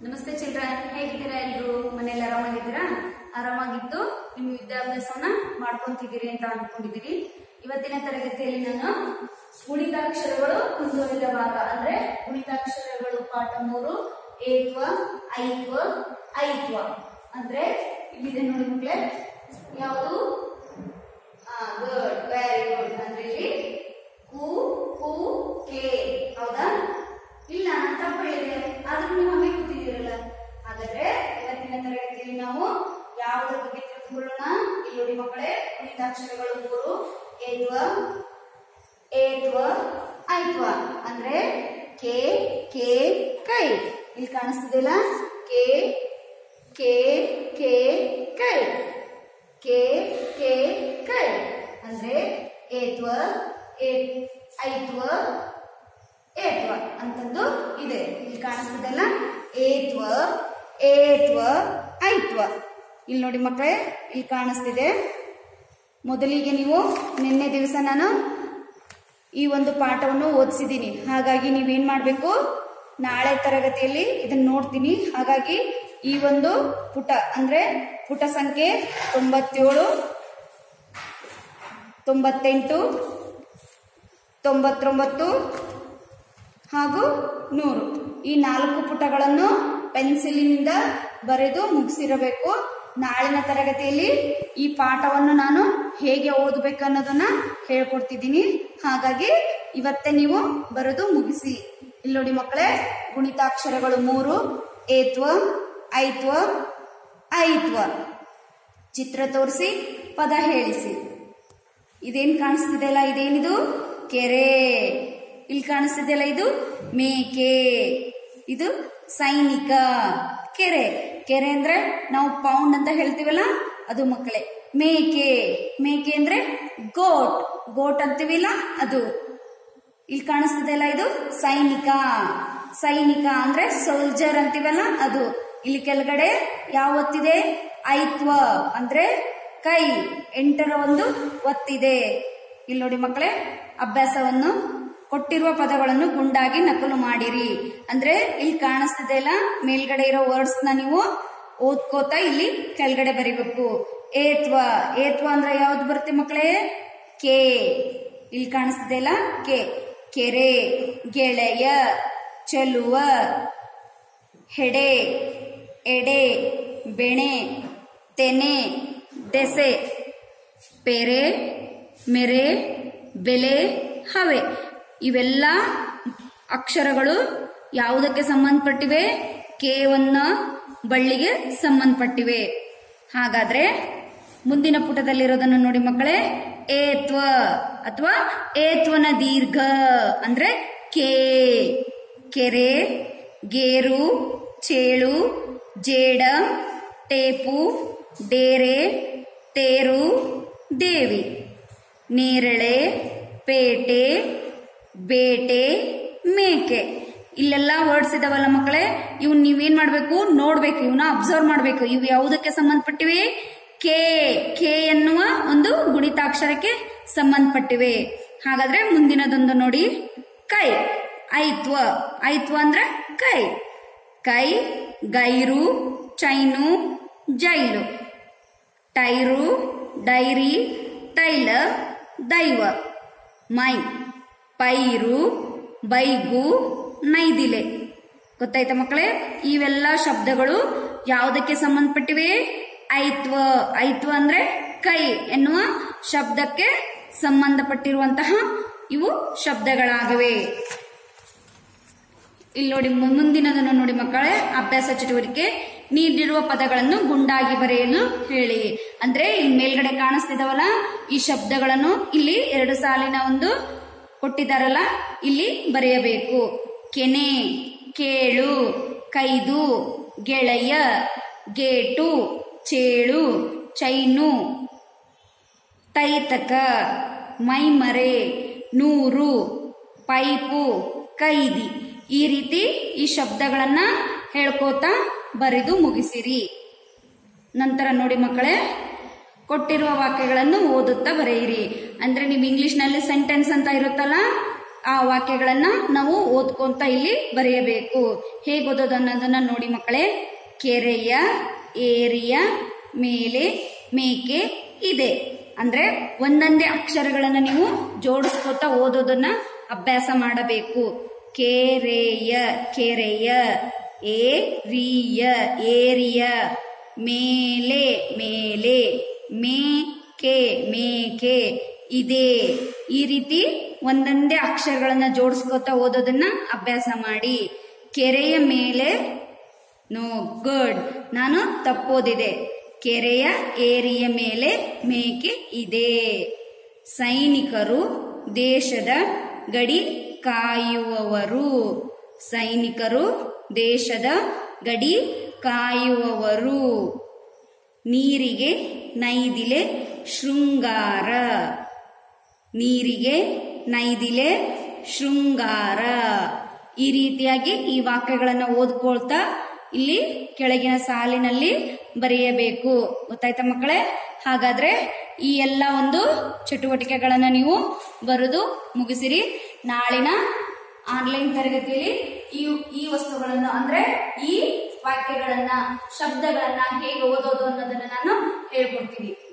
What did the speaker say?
ನಮಸ್ತೆ ಚಿಲ್ಡ್ರನ್ ಹೇಗಿದ್ದೀರಾ ಎಲ್ರು ಮನೇಲಿ ಆರಾಮಾಗಿದ್ದೀರಾ ಆರಾಮಾಗಿದ್ದು ನಿಮ್ಮ ವಿದ್ಯಾಭ್ಯಾಸವನ್ನ ಮಾಡ್ಕೊಂತಿದ್ದೀರಿ ಅಂತ ಅನ್ಕೊಂಡಿದ್ದೀರಿ ಇವತ್ತಿನ ತರಗತಿಯಲ್ಲಿ ನಾನು ಗುಣಿತಾಕ್ಷರಗಳು ಮುಂದುವರಿದ ಭಾಗ ಅಂದ್ರೆ ಗುಣಿತಾಕ್ಷರಗಳು ಪಾಠ ಮೂರು ಏತ್ವ ಐತ್ವ ಐತ್ವ ಅಂದ್ರೆ ಇಲ್ಲಿದೆ ನೋಡಿ ಮಕ್ಕಳೇ ಯಾವುದು ಗುಡ್ ವೆರಿ ಗುಡ್ ಅಂದ್ರೆ ಇಲ್ಲಿ ಕು ಕು ಕೆ ಹೌದಾ ಇಲ್ಲ ನಾನು ತಪ್ಪು ಹೇಳಿದೆ ಆದ್ರೂ ನೀವು ಹಂಗೆ ಕೂತಿದ್ದೀರಲ್ಲ ಹಾಗಾದ್ರೆ ಇವತ್ತಿನ ತರಗತಿಯಲ್ಲಿ ನಾವು ಯಾವುದ್ರ ಬಗ್ಗೆ ತಿಳ್ಕೊಳ್ಳೋಣ ಇಲ್ಲಿ ನೋಡಿ ಮಕ್ಕಳೇ ಉಳಿದಾಕ್ಷರಗಳು ಮೂರು ಏತ್ವ ಏತ್ವ ಐತ್ವ ಅಂದ್ರೆ ಕೆ ಕೆ ಕೈ ಇಲ್ಲಿ ಕಾಣಿಸ್ತಿದೆಯಲ್ಲ ಕೆ ಕೆ ಕೆ ಕೈ ಕೆ ಕೆ ಕೈ ಅಂದ್ರೆ ಏತ್ವ ಏ ಐತ್ವ ಏತ್ವ ಅಂತಂದು ಇದೆ ಇಲ್ಲಿ ಕಾಣಿಸ್ತದಲ್ಲ ಏತ್ವ ಏತ್ವ ಐತ್ವ ಇಲ್ಲಿ ನೋಡಿ ಮಕ್ಕಳೇ ಇಲ್ಲಿ ಕಾಣಿಸ್ತಿದೆ ಮೊದಲಿಗೆ ನೀವು ನಿನ್ನೆ ದಿವಸ ನಾನು ಈ ಒಂದು ಪಾಠವನ್ನು ಓದಿಸಿದ್ದೀನಿ ಹಾಗಾಗಿ ನೀವೇನ್ ಮಾಡಬೇಕು ನಾಳೆ ತರಗತಿಯಲ್ಲಿ ಇದನ್ನ ನೋಡ್ತೀನಿ ಹಾಗಾಗಿ ಈ ಒಂದು ಪುಟ ಅಂದ್ರೆ ಪುಟ ಸಂಖ್ಯೆ ತೊಂಬತ್ತೇಳು ತೊಂಬತ್ತೆಂಟು ತೊಂಬತ್ತೊಂಬತ್ತು ಹಾಗೂ ನೂರು ಈ ನಾಲ್ಕು ಪುಟಗಳನ್ನು ಪೆನ್ಸಿಲಿನಿಂದ ಬರೆದು ಮುಗಿಸಿರಬೇಕು ನಾಳಿನ ತರಗತಿಯಲ್ಲಿ ಈ ಪಾಠವನ್ನು ನಾನು ಹೇಗೆ ಓದಬೇಕು ಅನ್ನೋದನ್ನ ಹೇಳ್ಕೊಡ್ತಿದ್ದೀನಿ ಹಾಗಾಗಿ ಇವತ್ತೇ ನೀವು ಬರೆದು ಮುಗಿಸಿ ಇಲ್ಲಿ ನೋಡಿ ಮಕ್ಕಳೇ ಗುಣಿತಾಕ್ಷರಗಳು ಮೂರು ಏತ್ವ ಐತ್ವ ಐತ್ವ ಚಿತ್ರ ತೋರಿಸಿ ಪದ ಹೇಳಿಸಿ ಇದೇನ್ ಕಾಣಿಸ್ತಿದೆಯಲ್ಲ ಇದೇನಿದು ಕೆರೆ ಇಲ್ಲಿ ಕಾಣಿಸ್ತಿದೆಯಲ್ಲ ಇದು ಮೇಕೆ ಇದು ಸೈನಿಕ ಕೆರೆ ಕೆರೆ ಅಂದ್ರೆ ನಾವು ಪೌಂಡ್ ಅಂತ ಹೇಳ್ತೀವಲ್ಲ ಅದು ಮಕ್ಕಳೇ ಮೇಕೆ ಮೇಕೆ ಅಂದ್ರೆ ಗೋಟ್ ಗೋಟ್ ಅಂತೀವಿಲ್ಲ ಅದು ಇಲ್ಲಿ ಕಾಣಿಸ್ತಿದೆಯಲ್ಲ ಇದು ಸೈನಿಕ ಸೈನಿಕ ಅಂದ್ರೆ ಸೋಲ್ಜರ್ ಅಂತೀವಲ್ಲ ಅದು ಇಲ್ಲಿ ಕೆಳಗಡೆ ಯಾವ ಒತ್ತಿದೆ ಐತ್ವ ಅಂದ್ರೆ ಕೈ ಎಂಟರ ಒಂದು ಒತ್ತಿದೆ ಇಲ್ಲಿ ನೋಡಿ ಮಕ್ಕಳೇ ಅಭ್ಯಾಸವನ್ನು ಕೊಟ್ಟಿರುವ ಪದಗಳನ್ನು ಗುಂಡಾಗಿ ನಕಲು ಮಾಡಿರಿ ಅಂದ್ರೆ ಇಲ್ಲಿ ಕಾಣಿಸ್ತಿದೆಯಲ್ಲ ಮೇಲ್ಗಡೆ ಇರೋ ವರ್ಡ್ಸ್ ನ ನೀವು ಓದ್ಕೋತಾ ಇಲ್ಲಿ ಕೆಳಗಡೆ ಬರಿಬೇಕು ಏತ್ವ ಏತ್ವ ಅಂದ್ರೆ ಯಾವ್ದು ಬರುತ್ತೆ ಮಕ್ಕಳೇ ಕೆ ಇಲ್ಲಿ ಕಾಣಿಸ್ತಿದೆಯಲ್ಲ ಕೆ ಕೆರೆ ಗೆಳೆಯ ಚೆಲುವ ಹೆಡೆ ಎಡೆ ಬೆಣೆ ತೆನೆ ದೆಸೆ ಪೆರೆ ಮೆರೆ ಬೆಲೆ ಹವೆ ಇವೆಲ್ಲ ಅಕ್ಷರಗಳು ಯಾವುದಕ್ಕೆ ಸಂಬಂಧಪಟ್ಟಿವೆ ಕೇವನ್ನ ಬಳ್ಳಿಗೆ ಸಂಬಂಧಪಟ್ಟಿವೆ ಹಾಗಾದ್ರೆ ಮುಂದಿನ ಪುಟದಲ್ಲಿರೋದನ್ನು ನೋಡಿ ಮಕ್ಕಳೇ ಏತ್ವ ಅಥವಾ ಏತ್ವನ ದೀರ್ಘ ಅಂದ್ರೆ ಕೆ ಕೆರೆ ಗೇರು ಚೇಳು ಜೇಡ ಟೇಪು ಡೇರೆ ತೇರು ದೇವಿ ನೇರಳೆ ಪೇಟೆ ಬೇಟೆ ಮೇಕೆ ಇಲ್ಲೆಲ್ಲ ವರ್ಡ್ಸ್ ಇದಾವಲ್ಲ ಮಕ್ಕಳೇ ಇವ್ ನೀವೇನ್ ಮಾಡ್ಬೇಕು ನೋಡ್ಬೇಕು ಇವನ್ನ ಅಬ್ಸರ್ವ್ ಮಾಡ್ಬೇಕು ಇವು ಯಾವುದಕ್ಕೆ ಸಂಬಂಧಪಟ್ಟಿವೆ ಕೆ ಕೆ ಎನ್ನುವ ಒಂದು ಗುಣಿತಾಕ್ಷರಕ್ಕೆ ಸಂಬಂಧಪಟ್ಟಿವೆ ಹಾಗಾದ್ರೆ ಮುಂದಿನದೊಂದು ನೋಡಿ ಕೈ ಐತ್ವ ಐತ್ವ ಅಂದ್ರೆ ಕೈ ಕೈ ಗೈರು ಚೈನು ಜೈಲು ಟೈರು ಡೈರಿ ತೈಲ ದೈವ ಮೈ ಪೈರು ಬೈಗು ನೈದಿಲೆ ಗೊತ್ತಾಯ್ತಾ ಮಕ್ಕಳೇ ಇವೆಲ್ಲ ಶಬ್ದಗಳು ಯಾವುದಕ್ಕೆ ಸಂಬಂಧಪಟ್ಟಿವೆ ಐತ್ವ ಐತ್ವ ಅಂದ್ರೆ ಕೈ ಎನ್ನುವ ಶಬ್ದಕ್ಕೆ ಸಂಬಂಧಪಟ್ಟಿರುವಂತಹ ಇವು ಶಬ್ದಗಳಾಗಿವೆ ಇಲ್ಲಿ ನೋಡಿ ಮುಂದಿನದನ್ನು ನೋಡಿ ಮಕ್ಕಳೇ ಅಭ್ಯಾಸ ಚಟುವಟಿಕೆ ನೀಡಿರುವ ಪದಗಳನ್ನು ಗುಂಡಾಗಿ ಬರೆಯಲು ಹೇಳಿ ಅಂದ್ರೆ ಇಲ್ಲಿ ಮೇಲ್ಗಡೆ ಕಾಣಿಸ್ತಿದಾವಲ್ಲ ಈ ಶಬ್ದಗಳನ್ನು ಇಲ್ಲಿ ಎರಡು ಸಾಲಿನ ಒಂದು ಕೊಟ್ಟಿದ್ದಾರಲ್ಲ ಇಲ್ಲಿ ಬರೆಯಬೇಕು ಕೆನೆ ಕೇಳು ಕೈದು ಗೆಳೆಯ ಗೇಟು ಚೇಳು ಚೈನು ತೈತಕ ಮೈಮರೆ ನೂರು ಪೈಪು ಕೈದಿ ಈ ರೀತಿ ಈ ಶಬ್ದಗಳನ್ನ ಹೇಳ್ಕೋತಾ ಬರೆದು ಮುಗಿಸಿರಿ ನಂತರ ನೋಡಿ ಮಕ್ಕಳೇ ಕೊಟ್ಟಿರುವ ವಾಕ್ಯಗಳನ್ನು ಓದುತ್ತಾ ಬರೆಯಿರಿ ಅಂದ್ರೆ ನೀವು ಇಂಗ್ಲಿಷ್ನಲ್ಲಿ ಸೆಂಟೆನ್ಸ್ ಅಂತ ಇರುತ್ತಲ್ಲ ಆ ವಾಕ್ಯಗಳನ್ನ ನಾವು ಓದ್ಕೊಂತ ಇಲ್ಲಿ ಬರೆಯಬೇಕು ಹೇಗೆ ಓದೋದು ಅನ್ನೋದನ್ನ ನೋಡಿ ಮಕ್ಕಳೇ ಕೆರೆಯ ಏರಿಯ ಮೇಲೆ ಮೇಕೆ ಇದೆ ಅಂದ್ರೆ ಒಂದೊಂದೇ ಅಕ್ಷರಗಳನ್ನ ನೀವು ಜೋಡಿಸ್ಕೊತಾ ಓದೋದನ್ನ ಅಭ್ಯಾಸ ಮಾಡಬೇಕು ಕೆರೆಯ ಕೆರೆಯ ಏರಿಯ ಏರಿಯ ಮೇಲೆ ಮೇಲೆ ಮೇಕೆ ಮೇಕೆ ಇದೆ ಈ ರೀತಿ ಒಂದೊಂದೇ ಅಕ್ಷರಗಳನ್ನ ಜೋಡಿಸ್ಕೊತಾ ಓದೋದನ್ನ ಅಭ್ಯಾಸ ಮಾಡಿ ಕೆರೆಯ ಮೇಲೆ ನೋ ಗುಡ್ ನಾನು ತಪ್ಪೋದಿದೆ ಕೆರೆಯ ಏರಿಯ ಮೇಲೆ ಮೇಕೆ ಇದೆ ಸೈನಿಕರು ದೇಶದ ಗಡಿ ಕಾಯುವವರು ಸೈನಿಕರು ದೇಶದ ಗಡಿ ಕಾಯುವವರು ನೀರಿಗೆ ನೈದಿಲೆ ಶೃಂಗಾರ ನೀರಿಗೆ ನೈದಿಲೆ ಶೃಂಗಾರ ಈ ರೀತಿಯಾಗಿ ಈ ವಾಕ್ಯಗಳನ್ನು ಓದ್ಕೊಳ್ತಾ ಇಲ್ಲಿ ಕೆಳಗಿನ ಸಾಲಿನಲ್ಲಿ ಬರೆಯಬೇಕು ಗೊತ್ತಾಯ್ತಾ ಮಕ್ಕಳೇ ಹಾಗಾದ್ರೆ ಈ ಎಲ್ಲ ಒಂದು ಚಟುವಟಿಕೆಗಳನ್ನ ನೀವು ಬರೆದು ಮುಗಿಸಿರಿ ನಾಳಿನ ಆನ್ಲೈನ್ ತರಗತಿಯಲ್ಲಿ ಈ ಈ ವಸ್ತುಗಳನ್ನು ಅಂದ್ರೆ ಈ ವಾಕ್ಯಗಳನ್ನ ಶಬ್ದಗಳನ್ನ ಹೇಗೆ ಓದೋದು ಅನ್ನೋದನ್ನ ನಾನು ಹೇಳ್ಕೊಡ್ತೀನಿ